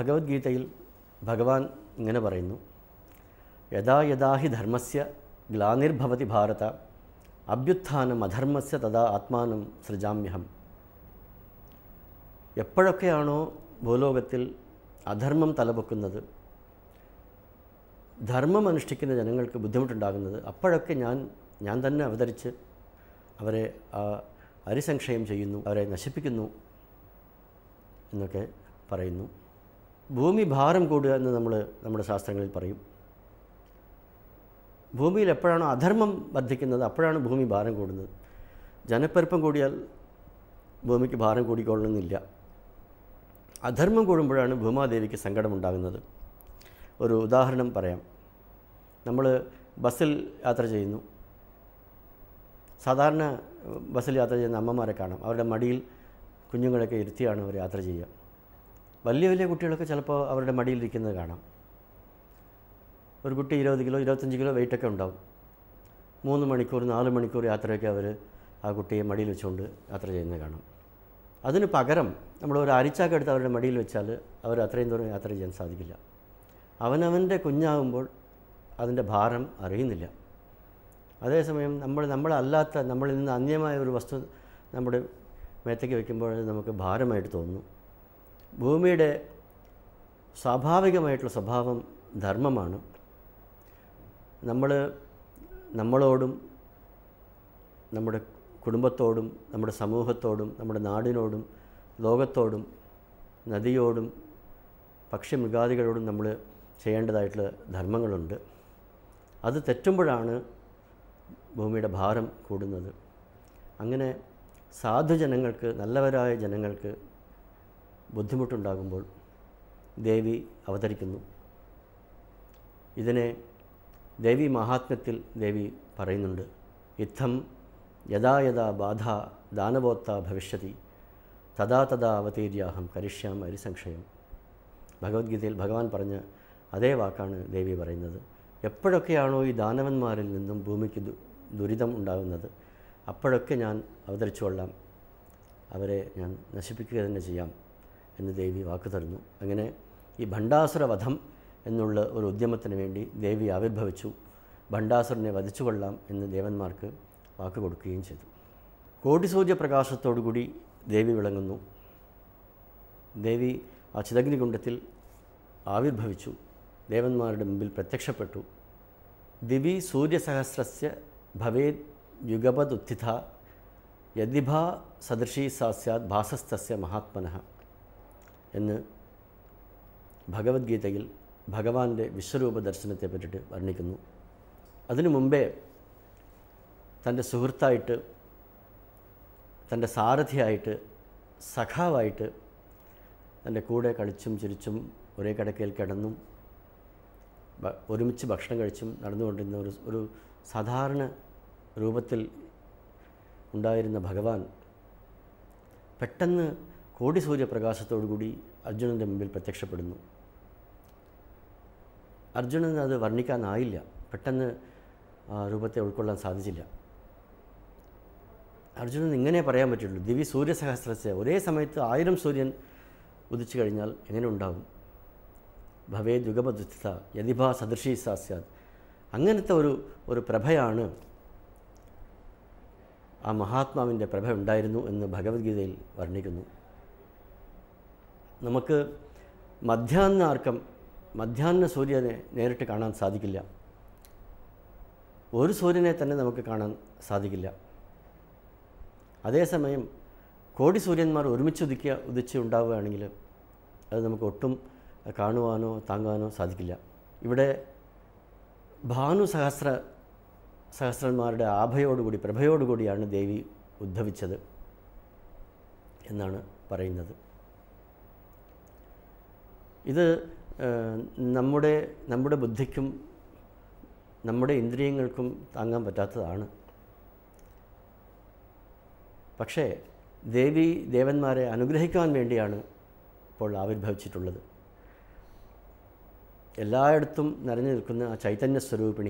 ഭഗവത്ഗീതയിൽ ഭഗവാൻ ഇങ്ങനെ പറയുന്നു യഥാ യഥാ ഹി ധർമ്മസ്യ ഗ്ലാനിർഭവതി ഭാരത അഭ്യുത്ഥാനം അധർമ്മസ്യ തഥാ ആത്മാനം സൃജാമ്യഹം എപ്പോഴൊക്കെയാണോ ഭൂലോകത്തിൽ അധർമ്മം തലപൊക്കുന്നത് ധർമ്മം അനുഷ്ഠിക്കുന്ന ജനങ്ങൾക്ക് ബുദ്ധിമുട്ടുണ്ടാകുന്നത് അപ്പോഴൊക്കെ ഞാൻ ഞാൻ തന്നെ അവതരിച്ച് അവരെ ആ അരിസംക്ഷയം ചെയ്യുന്നു അവരെ നശിപ്പിക്കുന്നു എന്നൊക്കെ പറയുന്നു ഭൂമി ഭാരം കൂടുക എന്ന് നമ്മൾ നമ്മുടെ ശാസ്ത്രങ്ങളിൽ പറയും ഭൂമിയിൽ എപ്പോഴാണോ അധർമ്മം വർദ്ധിക്കുന്നത് അപ്പോഴാണ് ഭൂമി ഭാരം കൂടുന്നത് ജനപ്പെരുപ്പം കൂടിയാൽ ഭൂമിക്ക് ഭാരം കൂടിക്കൊള്ളുന്നില്ല അധർമ്മം കൂടുമ്പോഴാണ് ഭൂമാദേവിക്ക് സങ്കടമുണ്ടാകുന്നത് ഒരു ഉദാഹരണം പറയാം നമ്മൾ ബസ്സിൽ യാത്ര ചെയ്യുന്നു സാധാരണ ബസ്സിൽ യാത്ര ചെയ്യുന്ന അമ്മമാരെ കാണാം അവരുടെ മടിയിൽ കുഞ്ഞുങ്ങളൊക്കെ ഇരുത്തിയാണ് അവർ യാത്ര ചെയ്യുക വലിയ വലിയ കുട്ടികളൊക്കെ ചിലപ്പോൾ അവരുടെ മടിയിലിരിക്കുന്നത് കാണാം ഒരു കുട്ടി ഇരുപത് കിലോ ഇരുപത്തഞ്ച് കിലോ വെയിറ്റൊക്കെ ഉണ്ടാവും മൂന്ന് മണിക്കൂർ നാല് മണിക്കൂർ യാത്രയൊക്കെ അവർ ആ കുട്ടിയെ മടിയിൽ വെച്ചുകൊണ്ട് യാത്ര ചെയ്യുന്നത് കാണാം അതിന് പകരം നമ്മൾ ഒരു അരിച്ചാക്ക് എടുത്ത് അവരുടെ മടിയിൽ വെച്ചാൽ അവർ അത്രയും ദൂരം യാത്ര ചെയ്യാൻ സാധിക്കില്ല അവനവൻ്റെ കുഞ്ഞാകുമ്പോൾ അതിൻ്റെ ഭാരം അറിയുന്നില്ല അതേസമയം നമ്മൾ നമ്മളല്ലാത്ത നമ്മളിൽ നിന്ന് അന്യമായ ഒരു വസ്തു നമ്മുടെ മേത്തേക്ക് വയ്ക്കുമ്പോൾ അത് നമുക്ക് ഭാരമായിട്ട് തോന്നുന്നു ഭൂമിയുടെ സ്വാഭാവികമായിട്ടുള്ള സ്വഭാവം ധർമ്മമാണ് നമ്മൾ നമ്മളോടും നമ്മുടെ കുടുംബത്തോടും നമ്മുടെ സമൂഹത്തോടും നമ്മുടെ നാടിനോടും ലോകത്തോടും നദിയോടും പക്ഷിമൃഗാദികളോടും നമ്മൾ ചെയ്യേണ്ടതായിട്ടുള്ള ധർമ്മങ്ങളുണ്ട് അത് തെറ്റുമ്പോഴാണ് ഭൂമിയുടെ ഭാരം കൂടുന്നത് അങ്ങനെ സാധുജനങ്ങൾക്ക് നല്ലവരായ ജനങ്ങൾക്ക് ബുദ്ധിമുട്ടുണ്ടാകുമ്പോൾ ദേവി അവതരിക്കുന്നു ഇതിനെ ദേവി മഹാത്മ്യത്തിൽ ദേവി പറയുന്നുണ്ട് യുദ്ധം യഥാ യഥാ ബാധ ദാനവോത്ത ഭവിഷ്യതി തഥാ തഥാ അവതീര്യാഹം കരിഷ്യാം അരിസംശയം ഭഗവത്ഗീതയിൽ ഭഗവാൻ പറഞ്ഞ അതേ വാക്കാണ് ദേവി പറയുന്നത് എപ്പോഴൊക്കെയാണോ ഈ ദാനവന്മാരിൽ നിന്നും ഭൂമിക്ക് ദു ദുരിതം ഉണ്ടാകുന്നത് അപ്പോഴൊക്കെ ഞാൻ അവതരിച്ചു കൊള്ളാം അവരെ ഞാൻ നശിപ്പിക്കുക തന്നെ ചെയ്യാം എന്ന് ദേവി വാക്ക് തരുന്നു അങ്ങനെ ഈ ഭണ്ഡാസുര വധം എന്നുള്ള ഒരു ഉദ്യമത്തിന് വേണ്ടി ദേവി ആവിർഭവിച്ചു ഭണ്ഡാസുരനെ വധിച്ചു കൊള്ളാം എന്ന് ദേവന്മാർക്ക് വാക്ക് കൊടുക്കുകയും ചെയ്തു കോടിസൂര്യ പ്രകാശത്തോടുകൂടി ദേവി വിളങ്ങുന്നു ദേവി ആ ചിതഗ്നികുണ്ഡത്തിൽ ആവിർഭവിച്ചു ദേവന്മാരുടെ മുമ്പിൽ പ്രത്യക്ഷപ്പെട്ടു ദിവി സൂര്യസഹസ്രസ്യ ഭവേത് യുഗപദുത്ഥിത യദിഭാ സദൃശീ സാ സ്യാത് ഭാസസ്തസ്യ മഹാത്മനഃ എന്ന് ഭഗവത്ഗീതയിൽ ഭഗവാന്റെ വിശ്വരൂപ ദർശനത്തെ പറ്റിയിട്ട് വർണ്ണിക്കുന്നു അതിനു മുമ്പേ തൻ്റെ സുഹൃത്തായിട്ട് തൻ്റെ സാരഥിയായിട്ട് സഖാവായിട്ട് തൻ്റെ കൂടെ കളിച്ചും ചിരിച്ചും ഒരേ കിടക്കയിൽ കിടന്നും ഭ- ഒരുമിച്ച് ഭക്ഷണം കഴിച്ചും നടന്നുകൊണ്ടിരുന്ന ഒരു ഒരു സാധാരണ രൂപത്തിൽ ഉണ്ടായിരുന്ന ഭഗവാൻ പെട്ടെന്ന് കോടി സൂര്യപ്രകാശത്തോടുകൂടി അർജുനൻ്റെ മുമ്പിൽ പ്രത്യക്ഷപ്പെടുന്നു അർജുനന് അത് വർണ്ണിക്കാനായില്ല പെട്ടെന്ന് ആ രൂപത്തെ ഉൾക്കൊള്ളാൻ സാധിച്ചില്ല അർജുനൻ ഇങ്ങനെ പറയാൻ പറ്റുള്ളൂ ദിവി സൂര്യസഹസ്രസ്യ ഒരേ സമയത്ത് ആയിരം സൂര്യൻ ഉദിച്ചു കഴിഞ്ഞാൽ എങ്ങനെ ഉണ്ടാവും ഭവേ യുഗപദുസ്ഥിത യതിഭാ സദൃശീ സാസ്യാത് അങ്ങനത്തെ ഒരു ഒരു പ്രഭയാണ് ആ മഹാത്മാവിൻ്റെ പ്രഭ ഉണ്ടായിരുന്നു എന്ന് ഭഗവത്ഗീതയിൽ വർണ്ണിക്കുന്നു നമുക്ക് മധ്യാഹ്നാർക്കം മധ്യാഹ്ന സൂര്യനെ നേരിട്ട് കാണാൻ സാധിക്കില്ല ഒരു സൂര്യനെ തന്നെ നമുക്ക് കാണാൻ സാധിക്കില്ല അതേസമയം കോടി സൂര്യന്മാർ ഒരുമിച്ച് ഉദിക്കുക ഉദിച്ച് ഉണ്ടാവുകയാണെങ്കിൽ അത് നമുക്ക് ഒട്ടും കാണുവാനോ താങ്ങുവാനോ സാധിക്കില്ല ഇവിടെ ഭാനു സഹസ്ര സഹസ്രന്മാരുടെ ആഭയോടുകൂടി പ്രഭയോടുകൂടിയാണ് ദേവി ഉദ്ഭവിച്ചത് എന്നാണ് പറയുന്നത് ഇത് ഏഹ്, നമ്മുടെ നമ്മുടെ ബുദ്ധിക്കും നമ്മുടെ ഇന്ദ്രിയങ്ങൾക്കും താങ്ങാൻ പറ്റാത്തതാണ് പക്ഷേ ദേവി ദേവന്മാരെ അനുഗ്രഹിക്കാൻ വേണ്ടിയാണ് ഇപ്പോൾ ആവിർഭവിച്ചിട്ടുള്ളത് എല്ലായിടത്തും നിറഞ്ഞു നിൽക്കുന്ന ആ ചൈതന്യ സ്വരൂപിണി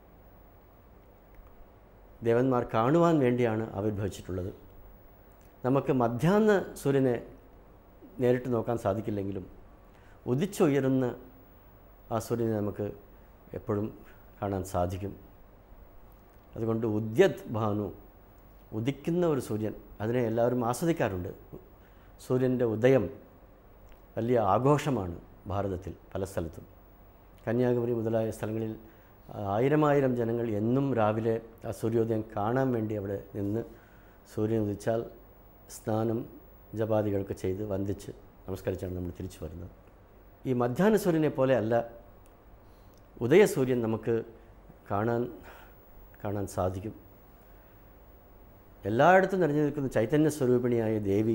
ദേവന്മാർ കാണുവാൻ വേണ്ടിയാണ് ആവിർഭവിച്ചിട്ടുള്ളത് നമുക്ക് മധ്യാഹ്ന സൂര്യനെ നേരിട്ട് നോക്കാൻ സാധിക്കില്ലെങ്കിലും ഉദിച്ചുയരുന്ന ആ സൂര്യനെ നമുക്ക് എപ്പോഴും കാണാൻ സാധിക്കും അതുകൊണ്ട് ഉദ്യത് ഭാനു ഉദിക്കുന്ന ഒരു സൂര്യൻ അതിനെ എല്ലാവരും ആസ്വദിക്കാറുണ്ട് സൂര്യൻ്റെ ഉദയം വലിയ ആഘോഷമാണ് ഭാരതത്തിൽ പല സ്ഥലത്തും കന്യാകുമാരി മുതലായ സ്ഥലങ്ങളിൽ ആയിരമായിരം ജനങ്ങൾ എന്നും രാവിലെ ആ സൂര്യോദയം കാണാൻ വേണ്ടി അവിടെ നിന്ന് സൂര്യൻ ഉദിച്ചാൽ സ്നാനം ജപാദികളൊക്കെ ചെയ്ത് വന്ദിച്ച് നമസ്കരിച്ചാണ് നമ്മൾ തിരിച്ചു വരുന്നത് ഈ മധ്യാഹ്ന സൂര്യനെ പോലെ അല്ല ഉദയസൂര്യൻ നമുക്ക് കാണാൻ കാണാൻ സാധിക്കും എല്ലായിടത്തും നിറഞ്ഞു നിൽക്കുന്ന ചൈതന്യ സ്വരൂപിണിയായ ദേവി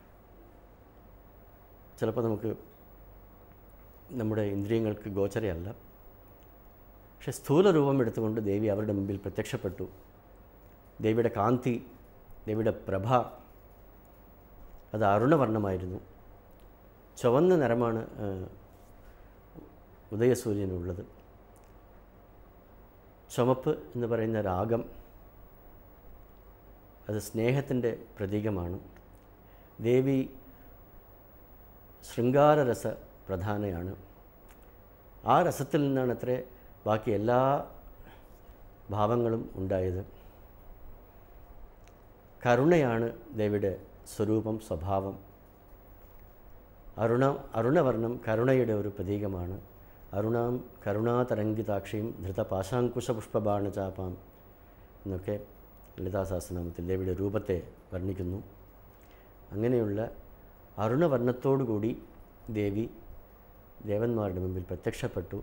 ചിലപ്പോൾ നമുക്ക് നമ്മുടെ ഇന്ദ്രിയങ്ങൾക്ക് ഗോചരയല്ല പക്ഷെ സ്ഥൂല രൂപം എടുത്തുകൊണ്ട് ദേവി അവരുടെ മുമ്പിൽ പ്രത്യക്ഷപ്പെട്ടു ദേവിയുടെ കാന്തി ദേവിയുടെ പ്രഭ അത് അരുണവർണ്ണമായിരുന്നു ചുവന്ന നിറമാണ് ആ, ഉദയസൂര്യനുള്ളത് ചുമപ്പ് എന്ന് പറയുന്ന രാഗം അത് സ്നേഹത്തിൻ്റെ പ്രതീകമാണ് ദേവി ശൃംഗാരരസ പ്രധാനയാണ് ആ രസത്തിൽ നിന്നാണ് അത്രേ ബാക്കി എല്ലാ ഭാവങ്ങളും ഉണ്ടായത് കരുണയാണ് ദേവിയുടെ സ്വരൂപം സ്വഭാവം അരുണ അരുണവർണ്ണം കരുണയുടെ ഒരു പ്രതീകമാണ് അരുണാം കരുണാതരംഗിതാക്ഷിയും ധൃതപാശാങ്കുശപുഷ്പബാണചാപാം എന്നൊക്കെ ലളിതാ സഹസ്രനാമത്തിൽ ദേവിയുടെ രൂപത്തെ വർണ്ണിക്കുന്നു അങ്ങനെയുള്ള അരുണവർണ്ണത്തോടുകൂടി ദേവി ദേവന്മാരുടെ മുമ്പിൽ പ്രത്യക്ഷപ്പെട്ടു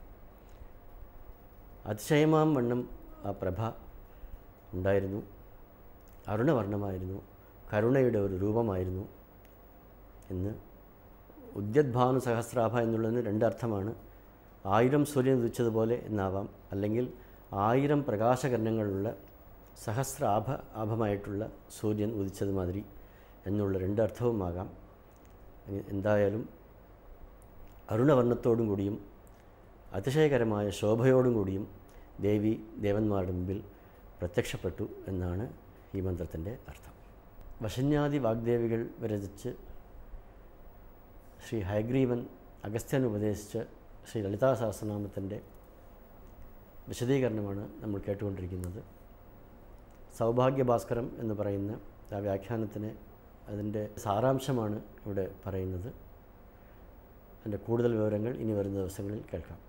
അതിശയമാം വണ്ണം ആ പ്രഭ ഉണ്ടായിരുന്നു അരുണവർണ്ണമായിരുന്നു കരുണയുടെ ഒരു രൂപമായിരുന്നു എന്ന് ഉദ്യദ്ഭാനു സഹസ്രാഭ എന്നുള്ളതിന് രണ്ടർത്ഥമാണ് ആയിരം സൂര്യൻ ഉദിച്ചതുപോലെ എന്നാവാം അല്ലെങ്കിൽ ആയിരം പ്രകാശകരണങ്ങളുള്ള സഹസ്രാഭ ആഭമായിട്ടുള്ള സൂര്യൻ ഉദിച്ചത് മാതിരി എന്നുള്ള രണ്ടർത്ഥവുമാകാം എ- എന്തായാലും അരുണവർണ്ണത്തോടും കൂടിയും അതിശയകരമായ ശോഭയോടും കൂടിയും ദേവി ദേവന്മാരുടെ മുമ്പിൽ പ്രത്യക്ഷപ്പെട്ടു എന്നാണ് ഈ മന്ത്രത്തിൻ്റെ അർത്ഥം വശന്യാദി വാഗ്ദേവികൾ വിരചിച്ച് ശ്രീ ഹയഗ്രീവൻ അഗസ്ത്യൻ ഉപദേശിച്ച ശ്രീ ലളിതാ സഹസ്രനാമത്തിൻ്റെ വിശദീകരണമാണ് നമ്മൾ കേട്ടുകൊണ്ടിരിക്കുന്നത് സൗഭാഗ്യഭാസ്കരം എന്ന് പറയുന്ന ആ വ്യാഖ്യാനത്തിന് അതിൻ്റെ സാരാംശമാണ് ഇവിടെ പറയുന്നത് അതിൻ്റെ കൂടുതൽ വിവരങ്ങൾ ഇനി വരുന്ന ദിവസങ്ങളിൽ കേൾക്കാം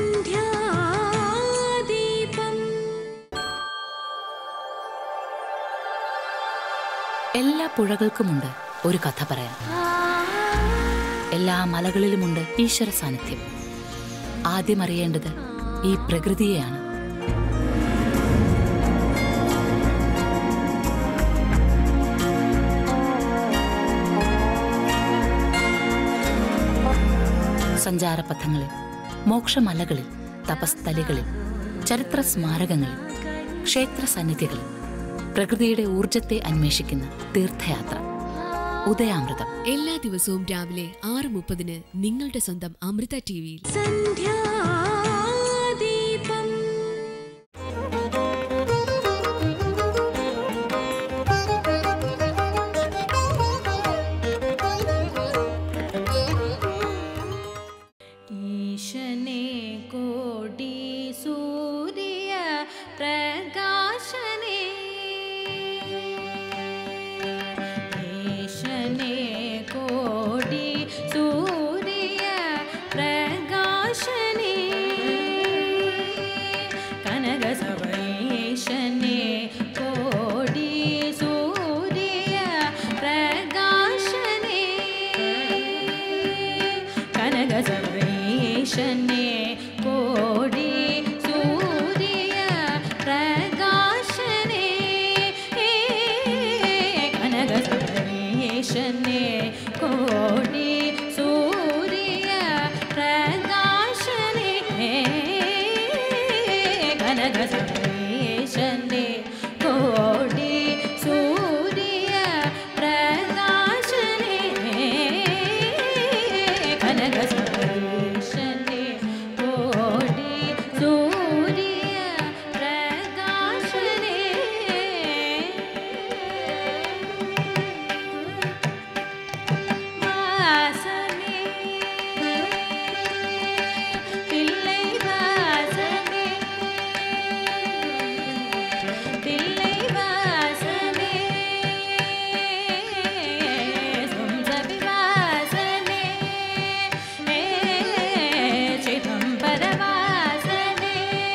സന്ധ്യാദീപം എല്ലാ പുഴകൾക്കുമുണ്ട് ഒരു കഥ പറയാൻ എല്ലാ മലകളിലുമുണ്ട് ഈശ്വര സാന്നിധ്യം ആദ്യം അറിയേണ്ടത് ഈ പ്രകൃതിയെയാണ് സഞ്ചാരപഥങ്ങളിൽ മോക്ഷമലകളിൽ തപസ്ഥലികളിൽ ചരിത്ര സ്മാരകങ്ങളിൽ ക്ഷേത്ര സന്നിധികളിൽ പ്രകൃതിയുടെ ഊർജത്തെ അന്വേഷിക്കുന്ന തീർത്ഥയാത്ര ഉദയാമൃതം എല്ലാ ദിവസവും രാവിലെ ആറ് മുപ്പതിന് നിങ്ങളുടെ സ്വന്തം അമൃത ടി വിയിൽ സന്ധ്യാദീപം ഈശനെ കോടി സൂര്യ പ്രകാശനെ ഈശനെ കോടി സൂര്യ പ്രകാശനെ കനകസവൈശനെ കോടി സൂര്യ പ്രകാശനെ കനകസവൈശനെ കോടി സൂര്യ പ്രകാശനെ தில்லைவாசனே சுந்தபிவாசனே சிதம்பரவாசனே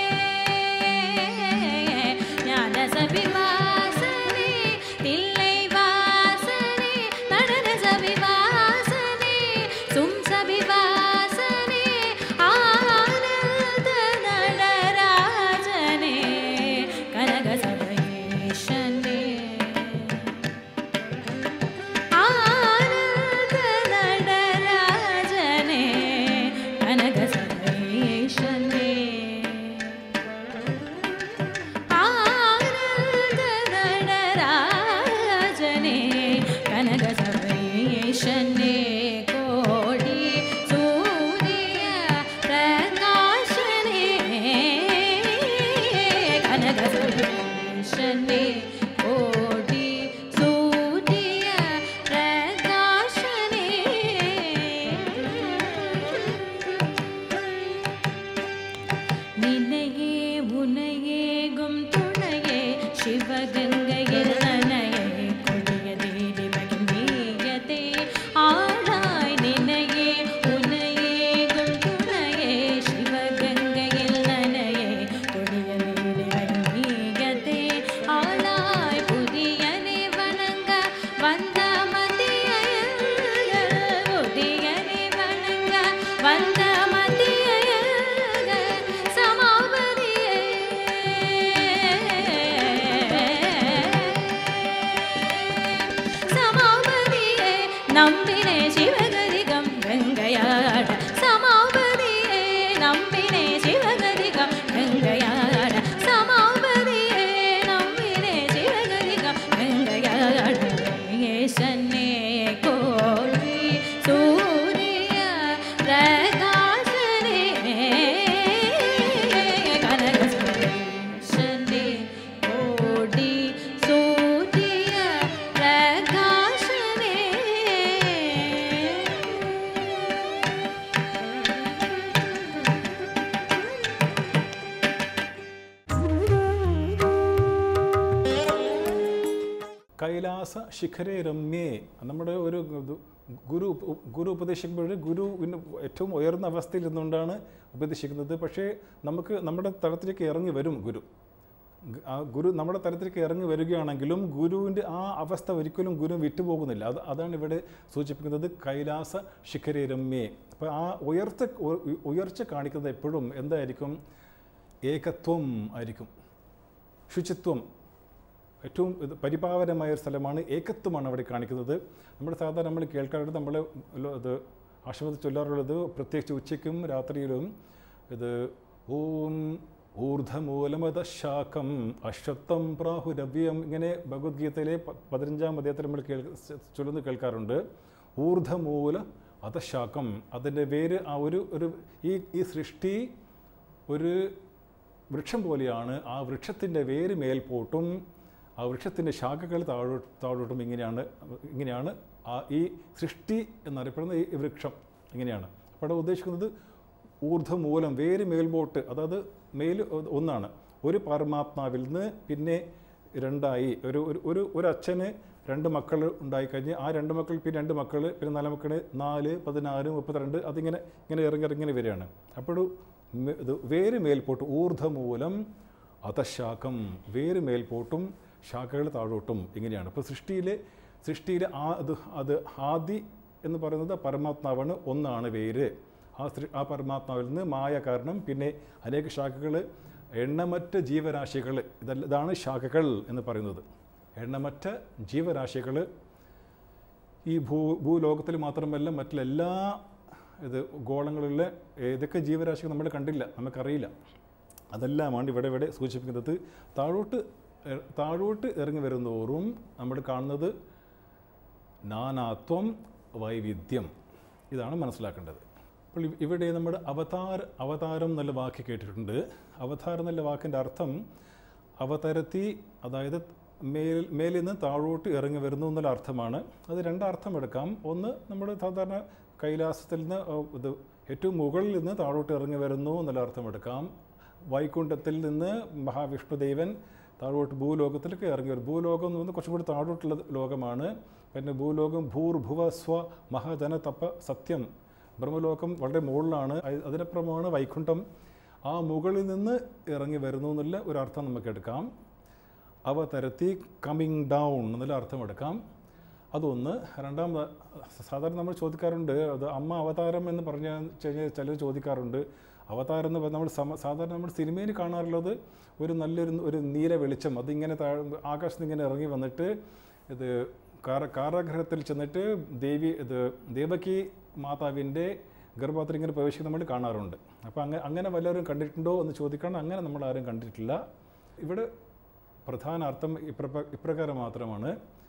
ஞானசபிவாசனே தில்லைவாசனே நடனசபிவாசனே சும்சபிவாசனே ஆனந்த நடராஜனே கனகசபேஷனே ஆனந்த நடராஜனே கனகசபேஷனே ஆனந்த நடராஜனே கனகசபேஷனே கோடி சூரிய பிரகாசனே கனகசபேஷனே கோடி சூரிய பிரகாசனே நினையே உனையேகும் துணையே சிவகங்கையில் நனையே கொடிய தேடி மகிழ்ந்தீயதே ஆளாய் நினையே உனையேகும் துணையே சிவகங்கையில் நனையே கொடிய தேடி மகிழ்ந்தீயதே ஆளாய் புதியனை வணங்க வந்த மதியல் புதியனை வணங்க வந்த மதியல் சமாபதியே சமாபதியே நம்பினே சிவகரிகம் கங்கையாட சமாபதியே நம்பினே சிவகரிகம் கங்கையாட சமாபதியே நம்பினே சிவகரிகம் கங்கையாட ஏசன்னே கோழி சூரிய பிரகாசனே கனகசனே கோடி சூரிய பிரகாசனே കൈലാസ ശിഖരേ രമ്യേ നമ്മുടെ ഒരു ഗു- ഗുരു ഉപ- ഗുരു ഉപദേശിക്കുമ്പോൾ ഗുരുവിന് ഏറ്റവും ഉയർന്ന അവസ്ഥയിൽ നിന്നുകൊണ്ടാണ് ഉപദേശിക്കുന്നത് പക്ഷേ നമുക്ക് നമ്മുടെ തലത്തിലേക്ക് ഇറങ്ങി വരും ഗുരു ഗ- ആ ഗുരു നമ്മുടെ തലത്തിലേക്ക് ഇറങ്ങി വരികയാണെങ്കിലും ഗുരുവിൻ്റെ ആ അവസ്ഥ ഒരിക്കലും ഗുരു വിട്ടുപോകുന്നില്ല അത് അതാണ് ഇവിടെ സൂചിപ്പിക്കുന്നത് കൈലാസ ശിഖരേ രമ്യേ അപ്പോൾ ആ ഉയർച്ച ഉ- ഉയർച്ച കാണിക്കുന്നത് എപ്പോഴും എന്തായിരിക്കും ഏകത്വം ആയിരിക്കും ശുചിത്വം ഏറ്റവും ഇത് പരിപാവനമായ ഒരു സ്ഥലമാണ് ഏകത്വമാണ് അവിടെ കാണിക്കുന്നത് നമ്മൾ സാധാരണ നമ്മൾ കേൾക്കാറുണ്ട് നമ്മൾ ഇത് ആശ്രമത്തിൽ ചൊല്ലാറുള്ളത് പ്രത്യേകിച്ച് ഉച്ചയ്ക്കും രാത്രിയിലും ഇത് ഓം ഊർധമൂലമത ശാഖം അശ്വത്ഥം പ്രാഹുരവ്യം ഇങ്ങനെ ഭഗവത്ഗീതയിലെ പ- പതിനഞ്ചാം അധ്യായത്തിൽ നമ്മൾ കേൾ ചൊല്ലുന്നത് കേൾക്കാറുണ്ട് ഊർധമൂല അധശാഖം അതിൻ്റെ വേര് ആ ഒരു ഒരു ഈ ഈ സൃഷ്ടി ഒരു വൃക്ഷം പോലെയാണ് ആ വൃക്ഷത്തിൻ്റെ വേര് മേൽപോട്ടും ആ വൃക്ഷത്തിൻ്റെ ശാഖകൾ താഴോ താഴോട്ടും ഇങ്ങനെയാണ് ഇങ്ങനെയാണ് ആ ഈ സൃഷ്ടി എന്നറിയപ്പെടുന്ന ഈ വൃക്ഷം ഇങ്ങനെയാണ് അപ്പോൾ അവിടെ ഉദ്ദേശിക്കുന്നത് ഊർധ്വമൂലം വേര് മേൽപോട്ട് അതായത് മേൽ ഒന്നാണ് ഒരു പരമാത്മാവിൽ നിന്ന് പിന്നെ രണ്ടായി ഒരു ഒരു ഒരു ഒരു അച്ഛന് രണ്ട് മക്കൾ ഉണ്ടായിക്കഴിഞ്ഞ് ആ രണ്ട് മക്കൾ പിന്നെ രണ്ട് മക്കൾ പിന്നെ നാല് മക്കൾ നാല് പതിനാറ് മുപ്പത്തിരണ്ട് അതിങ്ങനെ ഇങ്ങനെ ഇറങ്ങി ഇറങ്ങി വരികയാണ് അപ്പോൾ മെ- ഇത് വേര് മേൽപോട്ട് ഊർധ്വമൂലം അധശാഖം വേര് മേൽപോട്ടും ശാഖകൾ താഴോട്ടും ഇങ്ങനെയാണ് അപ്പോൾ സൃഷ്ടിയിലെ സൃഷ്ടിയിലെ ആ അത് അത് ആദി എന്ന് പറയുന്നത് പരമാത്മാവാണ് ഒന്നാണ് വേര് ആ സൃ ആ പരമാത്മാവിൽ നിന്ന് മായ കാരണം പിന്നെ അനേക ശാഖകൾ എണ്ണമറ്റ ജീവരാശികൾ ഇതല്ല ഇതാണ് ശാഖകൾ എന്ന് പറയുന്നത് എണ്ണമറ്റ ജീവരാശികൾ ഈ ഭൂ ഭൂലോകത്തിൽ മാത്രമല്ല മറ്റുള്ള ഇത് ഗോളങ്ങളിലെ ഏതൊക്കെ ജീവരാശികൾ നമ്മൾ കണ്ടില്ല നമുക്കറിയില്ല അതെല്ലാമാണ് ഇവിടെ ഇവിടെ സൂചിപ്പിക്കുന്നത് താഴോട്ട് എ- താഴോട്ട് ഇറങ്ങി വരുന്നതോറും നമ്മൾ കാണുന്നത് നാനാത്വം വൈവിധ്യം ഇതാണ് മനസ്സിലാക്കേണ്ടത് അപ്പോൾ ഇവ- ഇവിടെ നമ്മുടെ അവതാർ അവതാരം എന്നുള്ള വാക്ക് കേട്ടിട്ടുണ്ട് അവതാരം എന്നുള്ള വാക്കിൻ്റെ അർത്ഥം അവതരത്തി അതായത് മേൽ മേലിൽ നിന്ന് താഴോട്ട് ഇറങ്ങി വരുന്നു എന്നുള്ള അർത്ഥമാണ് അത് രണ്ടർത്ഥം എടുക്കാം ഒന്ന് നമ്മുടെ സാധാരണ കൈലാസത്തിൽ നിന്ന് ആ, ഇത് ഏറ്റവും മുകളിൽ നിന്ന് താഴോട്ട് ഇറങ്ങി വരുന്നു എന്നുള്ള അർത്ഥം എടുക്കാം വൈകുണ്ഠത്തിൽ നിന്ന് മഹാവിഷ്ണുദേവൻ താഴോട്ട് ഭൂലോകത്തിലേക്ക് ഇറങ്ങി വരും ഭൂലോകം എന്ന് പറഞ്ഞാൽ കുറച്ചും കൂടി താഴോട്ടുള്ള ലോകമാണ് പിന്നെ ഭൂലോകം ഭൂർഭുവ സ്വ മഹജന തപ സത്യം ബ്രഹ്മലോകം വളരെ മുകളിലാണ് അ- അതിനപ്പുറമാണ് വൈകുണ്ഠം ആ മുകളിൽ നിന്ന് ഇറങ്ങി വരുന്നു എന്നുള്ള ഒരു അർത്ഥം നമുക്ക് എടുക്കാം അവതരത്തി കമ്മിങ് ഡൗൺ എന്നുള്ള അർത്ഥം എടുക്കാം അതൊന്ന് രണ്ടാമത് സാധാരണ നമ്മൾ ചോദിക്കാറുണ്ട് അത് അമ്മ അവതാരം എന്ന് പറഞ്ഞ കഴിഞ്ഞാൽ ചിലർ ചോദിക്കാറുണ്ട് അവതാരം എന്ന് പറഞ്ഞാൽ നമ്മൾ സമ സാധാരണ നമ്മൾ സിനിമയിൽ കാണാറുള്ളത് ഒരു നല്ലൊരു ഒരു നീല വെളിച്ചം അതിങ്ങനെ താഴെ ആകാശത്ത് ഇങ്ങനെ ഇറങ്ങി വന്നിട്ട് ഇത് കാര കാരാഗ്രഹത്തിൽ ചെന്നിട്ട് ദേവി ഇത് ദേവകി മാതാവിൻ്റെ ഗർഭപാത്രം ഇങ്ങനെ പ്രവേശിക്കുന്ന നമ്മൾ കാണാറുണ്ട് അപ്പോൾ അങ്ങനെ അങ്ങനെ വല്ലവരും കണ്ടിട്ടുണ്ടോ എന്ന് ചോദിക്കണം അങ്ങനെ നമ്മൾ ആരും കണ്ടിട്ടില്ല ഇവിടെ പ്രധാന അർത്ഥം ഇപ്രപ ഇപ്രകാരം മാത്രമാണ്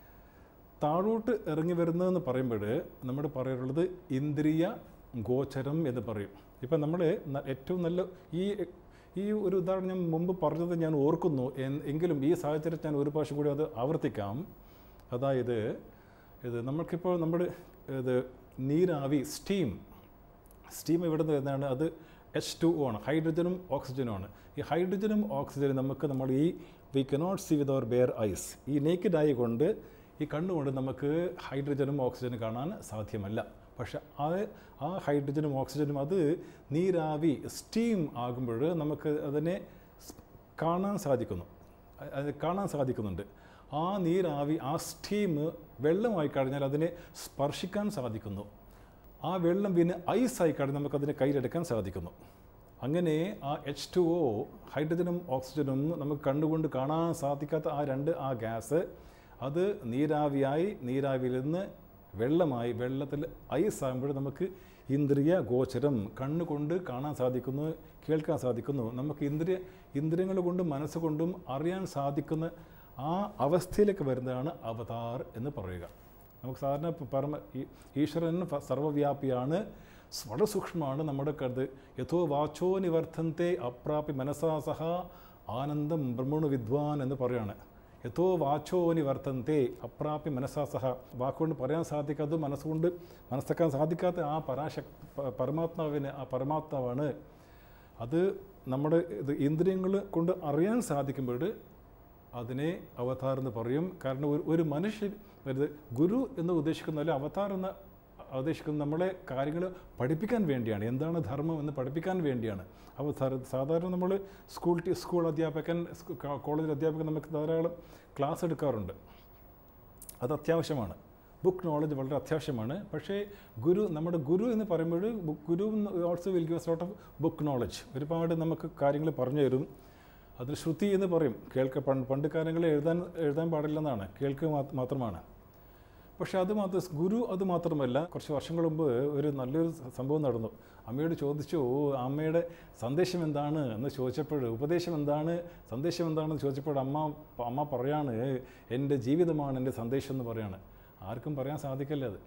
താഴോട്ട് ഇറങ്ങി വരുന്നതെന്ന് പറയുമ്പോൾ നമ്മൾ പറയാറുള്ളത് ഇന്ദ്രിയ ഗോചരം എന്ന് പറയും ഇപ്പം നമ്മൾ ഏറ്റവും നല്ല ഈ ഈ ഒരു ഉദാഹരണം ഞാൻ മുമ്പ് പറഞ്ഞത് ഞാൻ ഓർക്കുന്നു എൻ- എങ്കിലും ഈ സാഹചര്യത്തിൽ ഞാൻ ഒരു പ്രാവശ്യം കൂടി അത് ആവർത്തിക്കാം അതായത് ഇത് നമ്മൾക്കിപ്പോൾ നമ്മൾ ഇത് നീരാവി സ്റ്റീം സ്റ്റീം എവിടെ നിന്ന് വരുന്നതാണ് അത് എച്ച് ടു ഒ ആണ് ഹൈഡ്രജനും ഓക്സിജനും ആണ് ഈ ഹൈഡ്രജനും ഓക്സിജനും നമുക്ക് നമ്മൾ ഈ we cannot see with our bare eyes ഈ നേക്കഡ് ആയി കൊണ്ട് ഈ കണ്ണുകൊണ്ട് നമുക്ക് ഹൈഡ്രജനും ഓക്സിജനും കാണാൻ സാധ്യമല്ല പക്ഷെ ആ ആ ഹൈഡ്രജനും ഓക്സിജനും അത് നീരാവി സ്റ്റീം ആകുമ്പോൾ നമുക്ക് അതിനെ സ് കാണാൻ സാധിക്കുന്നു അ- അത് കാണാൻ സാധിക്കുന്നുണ്ട് ആ നീരാവി ആ സ്റ്റീം വെള്ളമായി കഴിഞ്ഞാൽ അതിനെ സ്പർശിക്കാൻ സാധിക്കുന്നു ആ വെള്ളം പിന്നെ ഐസായി കഴിഞ്ഞാൽ നമുക്കതിനെ കയ്യിലെടുക്കാൻ സാധിക്കുന്നു അങ്ങനെ ആ എച്ച് ടു ഒ ഹൈഡ്രജനും ഓക്സിജനും നമുക്ക് കണ്ടുകൊണ്ട് കാണാൻ സാധിക്കാത്ത ആ രണ്ട് ആ ഗ്യാസ് അത് നീരാവിയായി നീരാവിയിൽ നിന്ന് വെള്ളമായി വെള്ളത്തിൽ ഐസ് ആകുമ്പോൾ നമുക്ക് ഇന്ദ്രിയ ഗോചരം കണ്ണുകൊണ്ട് കാണാൻ സാധിക്കുന്നു കേൾക്കാൻ സാധിക്കുന്നു നമുക്ക് ഇന്ദ്രിയ ഇന്ദ്രിയങ്ങൾ കൊണ്ടും മനസ്സുകൊണ്ടും അറിയാൻ സാധിക്കുന്ന ആ അവസ്ഥയിലേക്ക് വരുന്നതാണ് അവതാർ എന്ന് പറയുക നമുക്ക് സാധാരണ പ- പരമ ഈ- ഈശ്വരൻ ഫ- സർവ്വവ്യാപിയാണ് സ് വളരെ സൂക്ഷ്മമാണ് നമ്മുടെ കരുത് യഥോ വാച്ചോ നിവർത്തന്തെ അപ്രാപി മനസാ സഹ ആനന്ദം ബ്രഹ്മണു വിദ്വാൻ എന്ന് പറയാണ് യഥോ വാച്ചോ നിവർത്തന്തെ അപ്രാപി മനസാ സഹ വാക്കുകൊണ്ട് പറയാൻ സാധിക്കാത്തത് മനസ്സുകൊണ്ട് മനസ്സാക്കാൻ സാധിക്കാത്ത ആ പരാശക് പ- പരമാത്മാവിന് ആ പരമാത്മാവാണ് അത് നമ്മുടെ ഇത് ഇന്ദ്രിയങ്ങൾ കൊണ്ട് അറിയാൻ സാധിക്കുമ്പോൾ അതിനെ അവതാർ എന്ന് പറയും കാരണം ഒരു ഒരു മനുഷ്യൻ അതായത് ഗുരു എന്ന് ഉദ്ദേശിക്കുന്ന അല്ലെ അവതാർ എന്ന് ഉദ്ദേശിക്കുന്നത് നമ്മളെ കാര്യങ്ങൾ പഠിപ്പിക്കാൻ വേണ്ടിയാണ് എന്താണ് ധർമ്മം എന്ന് പഠിപ്പിക്കാൻ വേണ്ടിയാണ് അവതാർ സാധാരണ നമ്മൾ സ്കൂൾ ടി- സ്കൂൾ അധ്യാപകൻ സ്കൂ- ക- കോളേജിൽ അധ്യാപകൻ നമുക്ക് ധാരാളം ക്ലാസ് എടുക്കാറുണ്ട് അത് അത്യാവശ്യമാണ് ബുക്ക് നോളജ് വളരെ അത്യാവശ്യമാണ് പക്ഷേ ഗുരു നമ്മുടെ ഗുരു എന്ന് പറയുമ്പോൾ ബു- guru also will give lot of book knowledge ഒരുപാട് നമുക്ക് കാര്യങ്ങൾ പറഞ്ഞു തരും അതിൽ ശ്രുതി എന്ന് പറയും കേൾക്ക പണ്ട് പണ്ട് കാര്യങ്ങൾ എഴുതാൻ എഴുതാൻ പാടില്ലെന്നാണ് കേൾക്കുക മാ- മാത്രമാണ് പക്ഷേ അത് മാത്രം ഗുരു അത് മാത്രമല്ല കുറച്ച് വർഷങ്ങൾ മുമ്പ് ഒരു നല്ലൊരു സംഭവം നടന്നു അമ്മയോട് ചോദിച്ചു "ഓ, അമ്മയുടെ സന്ദേശം എന്താണ് എന്ന് ചോദിച്ചപ്പോൾ ഉപദേശം എന്താണ് സന്ദേശം എന്താണെന്ന് ചോദിച്ചപ്പോൾ അമ്മ അമ്മ പറയാണ് എൻ്റെ ജീവിതമാണ് എൻ്റെ സന്ദേശം എന്ന് പറയാണ് ആർക്കും പറയാൻ സാധിക്കില്ല അത്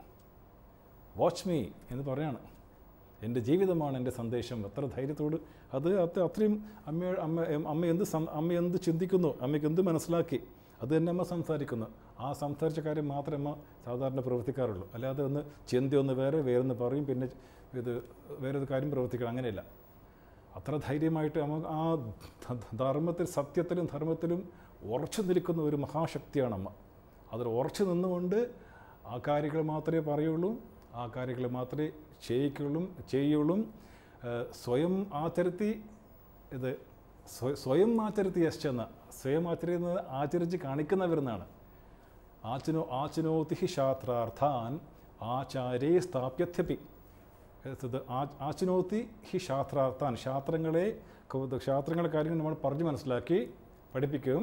വാച്ച് മീ എന്ന് പറയാണ് എൻ്റെ ജീവിതമാണ് എൻ്റെ സന്ദേശം എത്ര ധൈര്യത്തോട് അത് അത് അത്രയും അമ്മ അമ്മ അമ്മ എന്ത് സം- അമ്മ എന്ത് ചിന്തിക്കുന്നു അമ്മയ്ക്ക് എന്ത് മനസ്സിലാക്കി അത് തന്നെ അമ്മ സംസാരിക്കുന്നു ആ സംസാരിച്ച കാര്യം മാത്രമേ അമ്മ സാധാരണ പ്രവർത്തിക്കാറുള്ളൂ അല്ലാതെ ഒന്ന് ചിന്തി ഒന്ന് വേറെ വേറൊന്ന് പറയും പിന്നെ ഇത് വേറൊരു കാര്യം പ്രവർത്തിക്കണം അങ്ങനെയല്ല അത്ര ധൈര്യമായിട്ട് അമ്മ ആ ധ- ധർമ്മത്തിൽ സത്യത്തിലും ധർമ്മത്തിലും ഉറച്ചു നിൽക്കുന്ന ഒരു മഹാശക്തിയാണ് അമ്മ അതിൽ ഉറച്ചു നിന്നുകൊണ്ട് ആ കാര്യങ്ങൾ മാത്രമേ പറയുള്ളൂ ആ കാര്യങ്ങൾ മാത്രമേ ചെയ്യിക്കുള്ളൂ ചെയ്യുള്ളൂ ഏഹ് സ്വയം ആചരത്തി ഇത് സ്വ- സ്വയം ആചരത്തി യശ്ചെന്ന സ്വയം ആചരിക്കുന്നത് ആചരിച്ച് കാണിക്കുന്നവരെന്നാണ് ആചനോ ആചനോതി ഹി ശാസ്ത്രാർത്ഥാൻ ആചാരേ സ്ഥാപ്യത്യപി ഇത് ആ- ആചനോത്തി ഹി ശാസ്ത്രാർത്ഥാൻ ശാസ്ത്രങ്ങളെ കൗ- ശാസ്ത്രങ്ങളെ കാര്യങ്ങൾ നമ്മൾ പറഞ്ഞു മനസ്സിലാക്കി പഠിപ്പിക്കും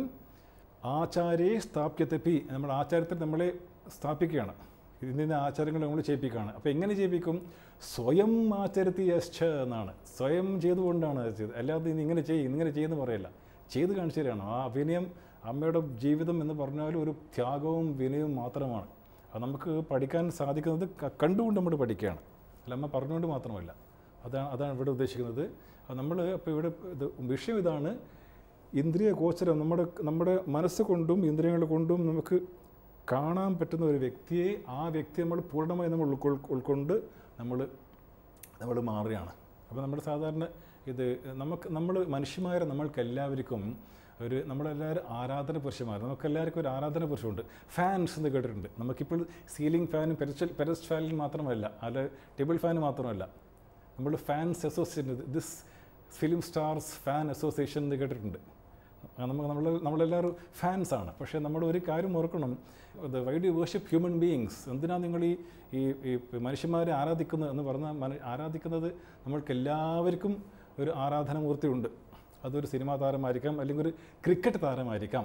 ആചാരേ സ്ഥാപ്യത്യപി നമ്മൾ ആചാരത്തിൽ നമ്മളെ സ്ഥാപിക്കുകയാണ് ഇന്ന ആചാരങ്ങൾ നമ്മൾ ചെയ്യിപ്പിക്കുകയാണ് അപ്പോൾ എങ്ങനെ ചെയ്യിപ്പിക്കും സ്വയം ആചരത്തി യശ്ച എന്നാണ് സ്വയം ചെയ്തുകൊണ്ടാണ് അത് ചെയ്തത് അല്ലാതെ ഇനി ഇങ്ങനെ ചെയ്യും ഇങ്ങനെ ചെയ്യുന്ന പറയല്ല ചെയ്ത് കാണിച്ചു തരികയാണ് ആ അഭിനയം അമ്മയുടെ ജീവിതം എന്ന് പറഞ്ഞാൽ ഒരു ത്യാഗവും വിനയവും മാത്രമാണ് അത് നമുക്ക് പഠിക്കാൻ സാധിക്കുന്നത് ക- കണ്ടുകൊണ്ട് നമ്മൾ പഠിക്കുകയാണ് അല്ല അമ്മ പറഞ്ഞുകൊണ്ട് മാത്രമല്ല അതാണ് അതാണ് ഇവിടെ ഉദ്ദേശിക്കുന്നത് നമ്മൾ ഇപ്പോൾ ഇവിടെ ഇത് വിഷയം ഇതാണ് ഇന്ദ്രിയ ഗോചരം നമ്മുടെ നമ്മുടെ മനസ്സ് കൊണ്ടും ഇന്ദ്രിയങ്ങൾ കൊണ്ടും നമുക്ക് കാണാൻ പറ്റുന്ന ഒരു വ്യക്തിയെ ആ വ്യക്തി നമ്മൾ പൂർണ്ണമായി നമ്മൾ ഉൾക്കൊൾ ഉൾക്കൊണ്ട് നമ്മൾ നമ്മൾ മാറുകയാണ് അപ്പോൾ നമ്മുടെ സാധാരണ ഇത് നമുക്ക് നമ്മൾ മനുഷ്യന്മാരെ നമ്മൾക്ക് എല്ലാവർക്കും ഒരു നമ്മളെല്ലാവരും ആരാധന പുരുഷന്മാർ നമുക്ക് എല്ലാവർക്കും ഒരു ആരാധന പുരുഷമുണ്ട് ഫാൻസ് എന്ന് കേട്ടിട്ടുണ്ട് നമുക്കിപ്പോൾ സീലിംഗ് ഫാനും പെരസ്റ്റൽ പെരസ്റ്റ് ഫാനിൽ മാത്രമല്ല അല്ല ടേബിൾ ഫാൻ മാത്രമല്ല നമ്മൾ fans association this film stars fan association എന്ന് കേട്ടിട്ടുണ്ട് നമുക്ക് നമ്മൾ നമ്മളെല്ലാവരും ഫാൻസാണ് പക്ഷേ നമ്മൾ ഒരു കാര്യം ഓർക്കണം why do worship human beings എന്തിനാണ് നിങ്ങൾ ഈ ഈ ഈ മനുഷ്യന്മാരെ ആരാധിക്കുന്നത് എന്ന് പറഞ്ഞാൽ മന ആരാധിക്കുന്നത് നമ്മൾക്ക് എല്ലാവർക്കും ഒരു ആരാധനമൂർത്തി ഉണ്ട് അതൊരു സിനിമാ താരമായിരിക്കാം അല്ലെങ്കിൽ ഒരു ക്രിക്കറ്റ് താരമായിരിക്കാം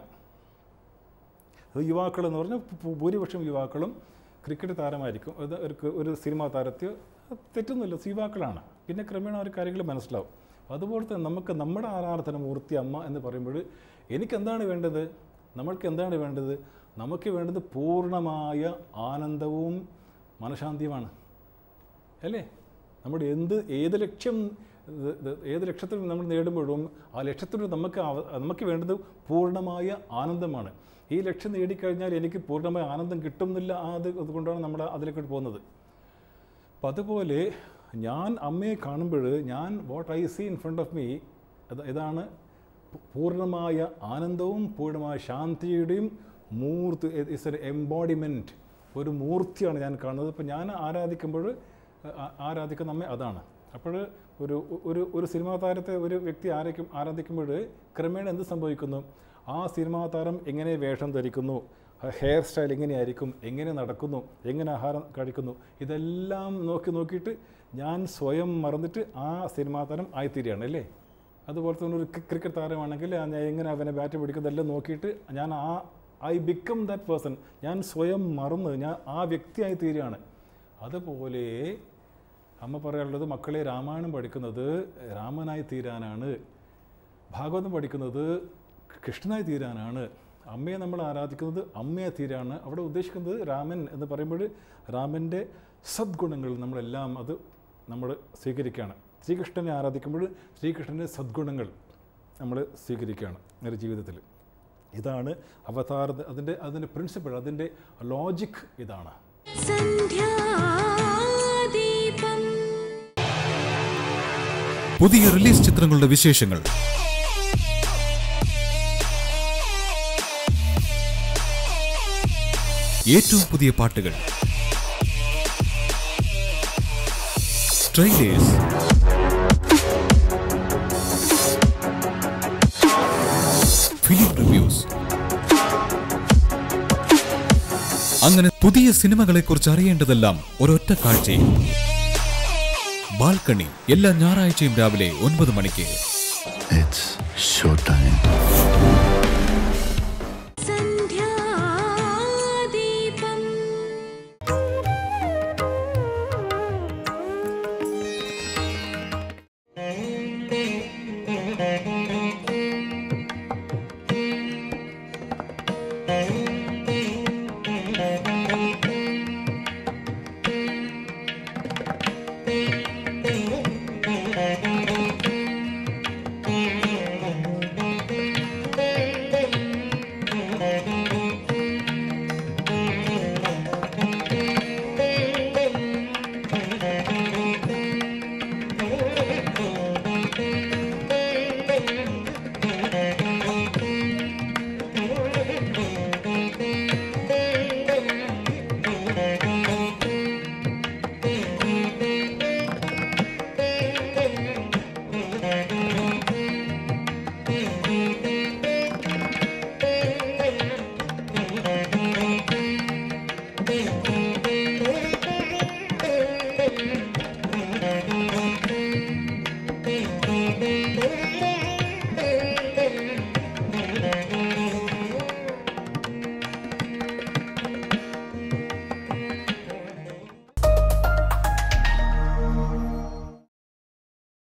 അത് യുവാക്കൾ എന്ന് പറഞ്ഞാൽ ഭൂ- ഭൂരിപക്ഷം യുവാക്കളും ക്രിക്കറ്റ് താരമായിരിക്കും അത് ഒരു ഒരു സിനിമാ താരത്തെയോ തെറ്റൊന്നുമില്ല യുവാക്കളാണ് പിന്നെ ക്രമേണ ഒരു കാര്യങ്ങൾ മനസ്സിലാവും അതുപോലെ തന്നെ നമുക്ക് നമ്മുടെ ആരാധന മൂർത്തി അമ്മ എന്ന് പറയുമ്പോൾ എനിക്ക് എന്താണ് വേണ്ടത് നമ്മൾക്ക് എന്താണ് വേണ്ടത് നമുക്ക് വേണ്ടത് പൂർണ്ണമായ ആനന്ദവും മനഃശാന്തിയുമാണ് അല്ലേ നമ്മുടെ എന്ത് ഏത് ലക്ഷ്യം ഇത് ഇത് ഏത് ലക്ഷ്യത്തിൽ നമ്മൾ നേടുമ്പോഴും ആ ലക്ഷ്യത്തിൽ നമുക്ക് ആവ- നമുക്ക് വേണ്ടത് പൂർണ്ണമായ ആനന്ദമാണ് ഈ ലക്ഷ്യം നേടിക്കഴിഞ്ഞാൽ എനിക്ക് പൂർണ്ണമായ ആനന്ദം കിട്ടുന്നില്ല ആ അത് അതുകൊണ്ടാണ് നമ്മൾ അതിലേക്ക് പോകുന്നത് അപ്പം അതുപോലെ ഞാൻ അമ്മയെ കാണുമ്പോൾ ഞാൻ what I see in front of me അത് ഇതാണ് പൂ- പൂർണ്ണമായ ആനന്ദവും പൂർണ്ണമായ ശാന്തിയുടെയും മൂർത്തി ഇസ് എ എംബോഡിമെൻറ്റ് ഒരു മൂർത്തിയാണ് ഞാൻ കാണുന്നത് ഇപ്പം ഞാൻ ആരാധിക്കുമ്പോൾ ആ- ആരാധിക്കുന്ന അമ്മ അതാണ് അപ്പോൾ ഒരു ഒരു ഒരു സിനിമാ താരത്തെ ഒരു വ്യക്തി ആരയ്ക്കും ആരാധിക്കുമ്പോൾ ക്രമേണ എന്ത് സംഭവിക്കുന്നു ആ സിനിമാ താരം എങ്ങനെ വേഷം ധരിക്കുന്നു ഹെയർ സ്റ്റൈൽ എങ്ങനെയായിരിക്കും എങ്ങനെ നടക്കുന്നു എങ്ങനെ ആഹാരം കഴിക്കുന്നു ഇതെല്ലാം നോക്കി നോക്കിയിട്ട് ഞാൻ സ്വയം മറന്നിട്ട് ആ സിനിമാ താരം ആയിത്തീരുകയാണ് അല്ലേ അതുപോലെ തന്നെ ഒരു ക്രി- ക്രിക്കറ്റ് താരമാണെങ്കിൽ ആ ഞാൻ എങ്ങനെ അവനെ ബാറ്റ് പിടിക്കുന്നതെല്ലാം നോക്കിയിട്ട് ഞാൻ ആ ഐ ബിക്കം ദാറ്റ് പേഴ്സൺ ഞാൻ സ്വയം മറന്ന് ഞാൻ ആ വ്യക്തിയായി തീരുകയാണ് അതുപോലെ അമ്മ പറയാനുള്ളത് മക്കളെ രാമായണം പഠിക്കുന്നത് രാമനായി തീരാനാണ് ഭാഗവതം പഠിക്കുന്നത് കൃഷ്ണനായി തീരാനാണ് അമ്മയെ നമ്മൾ ആരാധിക്കുന്നത് അമ്മയെ തീരാണ് അവിടെ ഉദ്ദേശിക്കുന്നത് രാമൻ എന്ന് പറയുമ്പോൾ രാമൻ്റെ സദ്ഗുണങ്ങൾ നമ്മളെല്ലാം അത് നമ്മൾ സ്വീകരിക്കുകയാണ് ശ്രീകൃഷ്ണനെ ആരാധിക്കുമ്പോൾ ശ്രീകൃഷ്ണൻ്റെ സദ്ഗുണങ്ങൾ നമ്മൾ സ്വീകരിക്കുകയാണ് നമ്മുടെ ജീവിതത്തിൽ ഇതാണ് അവതാർ അതിൻ്റെ അതിൻ്റെ പ്രിൻസിപ്പിൾ അതിൻ്റെ ലോജിക് ഇതാണ് സന്ധ്യാദീപം പുതിയ റിലീസ് ചിത്രങ്ങളുടെ വിശേഷങ്ങൾ ഏറ്റവും പുതിയ പാട്ടുകൾ ട്രെയിലേഴ്സ് ഫിലിം റിവ്യൂസ് അങ്ങനെ പുതിയ സിനിമകളെക്കുറിച്ച് അറിയേണ്ടതെല്ലാം ഒരൊറ്റ കാഴ്ചയിൽ ബാൽക്കണി എല്ലാ ഞായറാഴ്ചയും രാവിലെ ഒൻപത് മണിക്ക് It's showtime. സന്ധ്യാദീപം Thank you.